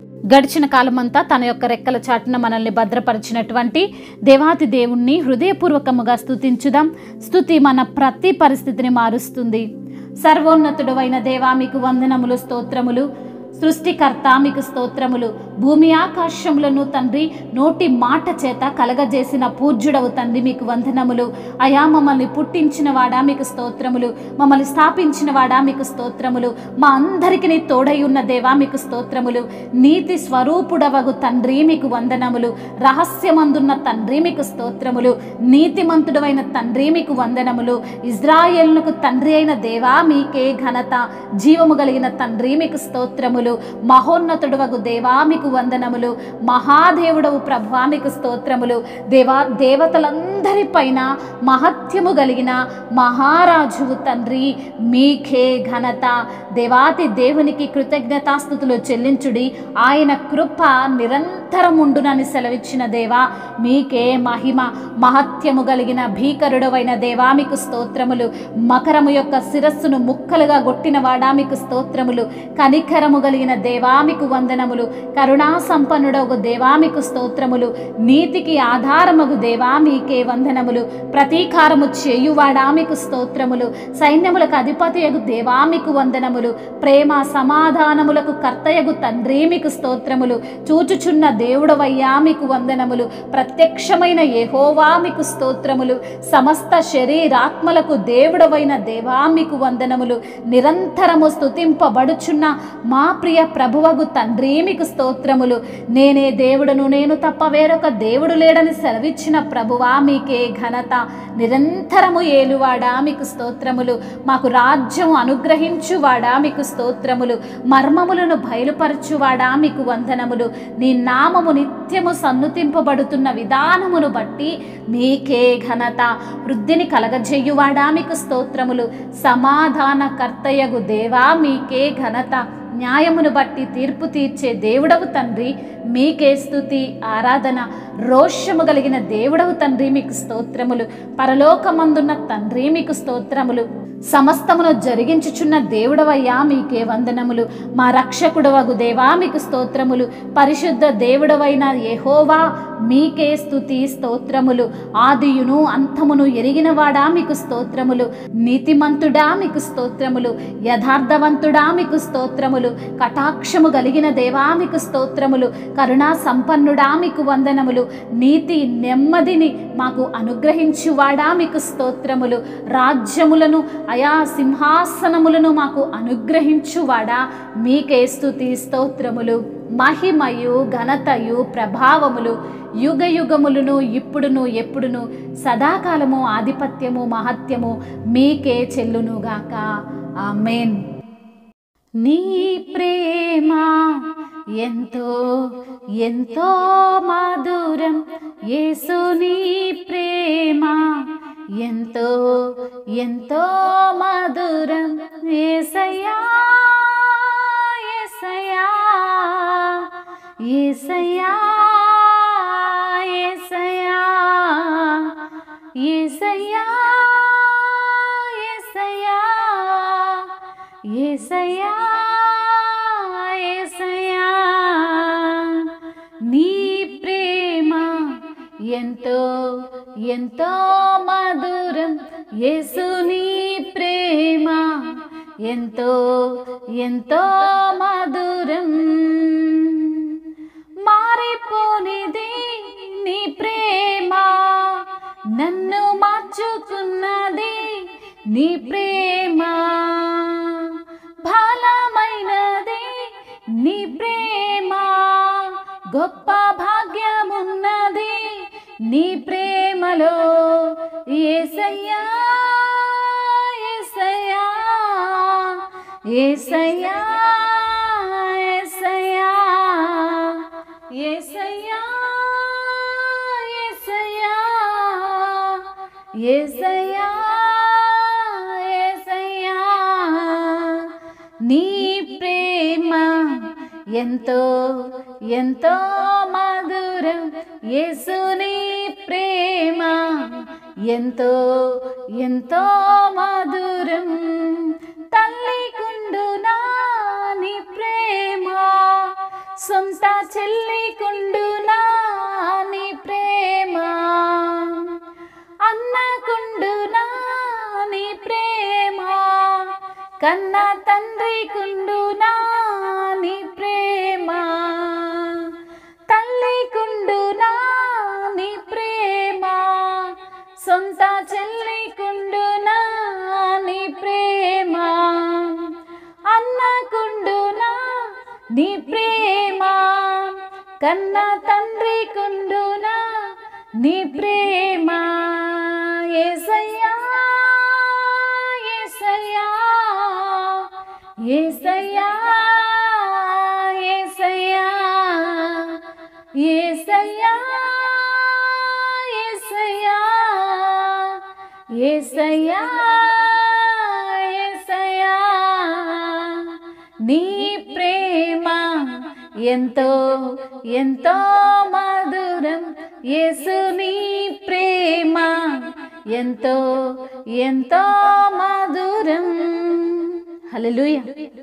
గడిచిన కాలమంతా తన యొక్క రెక్కల చాటున మనల్ని భద్రపరిచినటువంటి దేవాతి దేవుణ్ణి హృదయపూర్వకముగా స్తుతించుదాం స్తుతి మన ప్రతి పరిస్థితిని మారుస్తుంది సర్వోన్నతుడు అయిన దేవా మీకు వందనములు స్తోత్రములు సృష్టికర్త మీకు స్తోత్రములు భూమి ఆకాశములను తండ్రి నోటి మాట చేత కలగజేసిన పూజ్యుడవు తండ్రి మీకు వందనములు అయా మమ్మల్ని పుట్టించిన వాడా మీకు స్తోత్రములు మమ్మల్ని స్థాపించిన వాడా మీకు స్తోత్రములు మా అందరికి తోడై ఉన్న దేవా మీకు స్తోత్రములు నీతి స్వరూపుడవగు తండ్రి మీకు వందనములు రహస్యమందున్న తండ్రి మీకు స్తోత్రములు నీతిమంతుడవైన తండ్రి మీకు వందనములు ఇజ్రాయేలునకు తండ్రి అయిన దేవా మీకే ఘనత జీవము కలిగిన తండ్రి మీకు స్తోత్రములు మహోన్నతుడవగు దేవా మీకు వందనములు మహాదేవుడవు ప్రభువా మీకు స్తోత్రములు దేవా దేవతలందరిపైన మహత్యము కలిగిన మహారాజువు తండ్రి మీకే ఘనత దేవాతి దేవునికి కృతజ్ఞతాస్థుతులు చెల్లించుడి ఆయన కృప నిరంతరముండునని సెలవిచ్చిన దేవా మీకే మహిమ మహత్యము కలిగిన భీకరుడవైన దేవా మీకు స్తోత్రములు మకరము యొక్క శిరస్సును ముక్కలుగా గొట్టినవాడా మీకు స్తోత్రములు కనికరము కలిగిన దేవా మీకు వందనములు కరుణా సంపన్నుడగు దేవా మీకు స్తోత్రములు నీతికి ఆధారమగు దేవా మీకే వందనములు ప్రతీకారము చేయువాడా మీకు స్తోత్రములు సైన్యములకు అధిపతియగు దేవా మీకు వందనములు ప్రేమ సమాధానములకు కర్తయగు తండ్రి మీకు స్తోత్రములు చూచుచున్న దేవుడవయ్యా మీకు వందనములు ప్రత్యక్షమైన యెహోవా మీకు స్తోత్రములు సమస్త శరీరాత్మలకు దేవుడవైన దేవా మీకు వందనములు నిరంతరము స్తుతింపబడుచున్న మా ప్రియ ప్రభువగు తండ్రి మీకు స్తోత్రములు నేనే దేవుడను నేను తప్ప వేరొక దేవుడు లేడని సెలవిచ్చిన ప్రభువా మీకే ఘనత నిరంతరము ఏలువాడా మీకు స్తోత్రములు మాకు రాజ్యం అనుగ్రహించువాడా మీకు స్తోత్రములు మర్మములను బయలుపరచువాడా మీకు వందనములు నీ నామము నిత్యము సన్నుతింపబడుతున్న విధానమును బట్టి మీకే ఘనత వృద్ధిని కలగజేయువాడా మీకు స్తోత్రములు సమాధాన కర్తయ్యగు దేవా మీకే ఘనత న్యాయమును బట్టి తీర్పు తీర్చే దేవుడవు తండ్రి మీకే స్థుతి ఆరాధన రోషము కలిగిన దేవుడవు తండ్రి మీకు స్తోత్రములు పరలోకమందున్న తండ్రి మీకు స్తోత్రములు సమస్తమును జరిగించుచున్న దేవుడవయ్యా మీకే వందనములు మా రక్షకుడవగు దేవా మీకు స్తోత్రములు పరిశుద్ధ దేవుడవైన యెహోవా మీకే స్థుతి స్తోత్రములు ఆదియును అంతమును ఎరిగినవాడా మీకు స్తోత్రములు నీతిమంతుడా మీకు స్తోత్రములు యథార్థవంతుడా మీకు స్తోత్రములు కటాక్షము కలిగిన దేవా మీకు స్తోత్రములు కరుణా సంపన్నుడా మీకు వందనములు నీతి నెమ్మదిని మాకు అనుగ్రహించువాడా మీకు స్తోత్రములు రాజ్యములను అయా సింహాసనములను మాకు అనుగ్రహించువాడా మీకే స్తుతి స్తోత్రములు మహిమయు ఘనతయు ప్రభావములు యుగ యుగములను ఇప్పుడును ఎప్పుడును సదాకాలము ఆధిపత్యము మహత్యము మీకే చెల్లునుగాక ఆమెన్ నీ ప్రేమ ఎంతో ఎంతో మధురం యేసు నీ ప్రేమ ఎంతో ఎంతో మధురం ఏసయ్యా ఏసయ్యా ఏసయ్యా ఏసయ్యా ఏసయ్యా ఏసయ్యా ఏసయ్యా ఏసయ్యా నీ ప్రేమ ఎంతో ఎంతో మధురం యేసు నీ ప్రేమ ఎంతో ఎంతో మధురం మారిపోనిది నీ ప్రేమ నన్ను మార్చుకున్నది నీ ప్రేమ బలమైనది నీ ప్రేమ గొప్ప భాగ్యమున్నది నీ ప్రేమలో ఏసయ్యా ఏసయ్యా ఏసయ్యా ఏసయ్యా ఏసయ్యా ఏసయ్యా ఏసయ్యా ఏసయ్యా నీ ప్రేమ ఎంతో ఎంతో మధురం యేసు నీ ప్రేమ ఎంతో ఎంతో మధురం తల్లి కుండునా నీ ప్రేమ సొంత చెల్లికుండునా నీ ప్రేమ అన్నకుండునా నీ ప్రేమ కన్న తండ్రి కుండునా నీ ప్రేమ తల్లి కుండునా నీ ప్రేమ సొంత చెల్లి కుండునా నీ ప్రేమ అన్నకుండునా నీ ప్రేమ కన్న తండ్రి కుండునా నీ ప్రేమ ఏసయ్యా ఏసయ్యా ఏసయ్యా ఏసయ్యా ఏసయ్యా ఏసయ్యా ఏసయ్యా ఏసయ్యా నీ ప్రేమ ఎంతో ఎంతో మధురం యేసు నీ ప్రేమ ఎంతో ఎంతో మధురం హల్లెలూయా